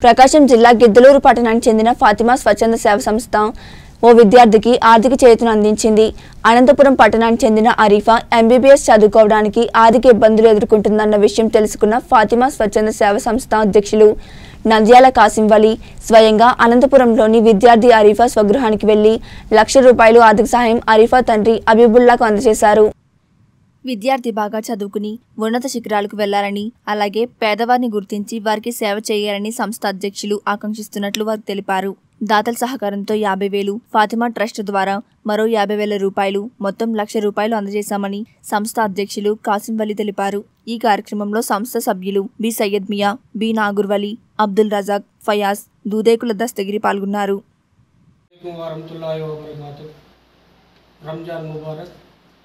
ప్రకాశం జిల్లా గిద్దలూరు పట్టణానికి చెందిన ఫాతిమా స్వచ్ఛంద సేవ సంస్థ ఓ విద్యార్థికి ఆర్థిక చేతును అందించింది అనంతపురం పట్టణానికి చెందిన అరీఫా ఎంబీబీఎస్ చదువుకోవడానికి ఆర్థిక ఇబ్బందులు ఎదుర్కొంటుందన్న విషయం తెలుసుకున్న ఫాతిమా స్వచ్ఛంద సేవ సంస్థ అధ్యక్షులు నంద్యాల కాసిం వలి స్వయంగా అనంతపురంలోని విద్యార్థి అరీఫా స్వగృహానికి వెళ్లి లక్ష రూపాయలు ఆర్థిక సహాయం అరీఫా తండ్రి అబీబుల్లాకు అందజేశారు విద్యార్థి బాగా చదువుకుని ఉన్నత శిఖరాలకు వెళ్లాలని అలాగే పేదవారిని గుర్తించి వారికి సేవ చేయాలని సంస్థ అధ్యక్షులు ఆకాంక్షిస్తున్నట్లు వారు తెలిపారు దాతల సహకారంతో యాభై వేలు ఫాతిమా ట్రస్ట్ ద్వారా మరో యాభై వేల రూపాయలు మొత్తం లక్ష రూపాయలు అందజేశామని సంస్థ అధ్యక్షులు కాసిం వలి తెలిపారు ఈ కార్యక్రమంలో సంస్థ సభ్యులు బి సయ్యద్ మియా బి నాగుర్వలి అబ్దుల్ రజాక్ ఫయాజ్ దూదేకుల దస్తగిరి పాల్గొన్నారు అలైకుం వరహమతుల్లాహి వబరకాతు రంజాన్ ముబారక్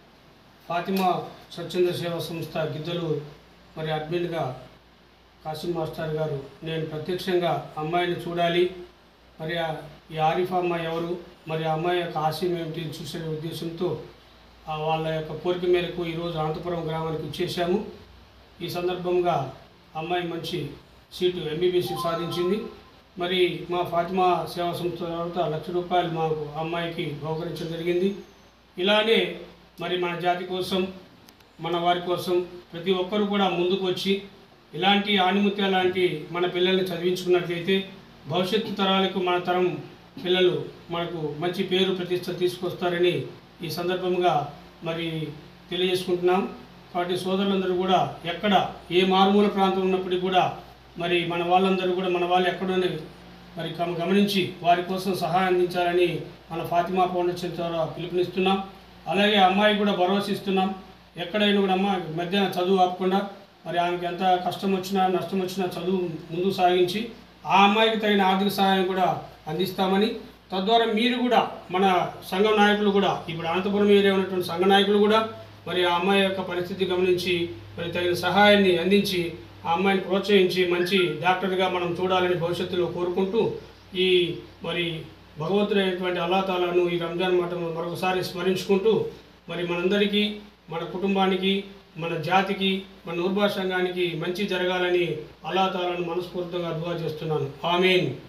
ఫాతిమా స్వచ్ఛంద సేవా సంస్థ గిద్దలు మరి అడ్మిన్గా కాసిం మాస్టర్ గారు నేను ప్రత్యక్షంగా అమ్మాయిని చూడాలి మరి ఆ- ఈ ఆరిఫ్ అమ్మాయి ఎవరు మరి ఆ అమ్మాయి యొక్క ఆశయం ఏమిటి చూసే ఉద్దేశంతో ఆ వాళ్ళ యొక్క కోరిక మేరకు ఈరోజు అనంతపురం గ్రామానికి ఇచ్చేసాము ఈ సందర్భంగా అమ్మాయి మంచి సీటు ఎంబీబీసీ సాధించింది మరి మా ఫాతిమా సేవా సంస్థ తర్వాత లక్ష రూపాయలు మాకు ఆ అమ్మాయికి బహుకరించడం జరిగింది ఇలానే మరి మన జాతి కోసం మన వారి కోసం ప్రతి ఒక్కరూ కూడా ముందుకు వచ్చి ఇలాంటి ఆణిముత్య లాంటి మన పిల్లల్ని చదివించుకున్నట్లయితే భవిష్యత్తు తరాలకు మన తరం పిల్లలు మనకు మంచి పేరు ప్రతిష్ట తీసుకొస్తారని ఈ సందర్భంగా మరి తెలియజేసుకుంటున్నాం కాబట్టి సోదరులందరూ కూడా ఎక్కడ ఏ మారుమూల ప్రాంతం ఉన్నప్పటికీ కూడా మరి మన వాళ్ళందరూ కూడా మన వాళ్ళు ఎక్కడోనే మరి గమ- గమనించి వారి కోసం సహాయం అందించాలని మన ఫాతిమా ఫౌండేషన్ ద్వారా పిలుపునిస్తున్నాం అలాగే అమ్మాయి కూడా భరోసా ఇస్తున్నాం ఎక్కడైనా కూడా అమ్మ మధ్యాహ్నం చదువు ఆపకుండా మరి ఆమెకి ఎంత కష్టం వచ్చినా నష్టం వచ్చినా చదువు ముందుకు సాగించి ఆ అమ్మాయికి తగిన ఆర్థిక సహాయం కూడా అందిస్తామని తద్వారా మీరు కూడా మన సంఘం నాయకులు కూడా ఇప్పుడు అనంతపురం ఏరియా ఉన్నటువంటి సంఘ నాయకులు కూడా మరి ఆ అమ్మాయి యొక్క పరిస్థితి గమనించి మరి తగిన సహాయాన్ని అందించి ఆ అమ్మాయిని ప్రోత్సహించి మంచి డాక్టర్గా మనం చూడాలని భవిష్యత్తులో కోరుకుంటూ ఈ మరి భగవంతుడైనటువంటి అల్లాతాలను ఈ రంజాన్ మఠం మరొకసారి స్మరించుకుంటూ మరి మనందరికీ మన కుటుంబానికి మన జాతికి మన ఊర్భా సంఘానికి మంచి జరగాలని అల్లాతాలను మనస్ఫూర్తిగా దువా చేస్తున్నాను ఆమీన్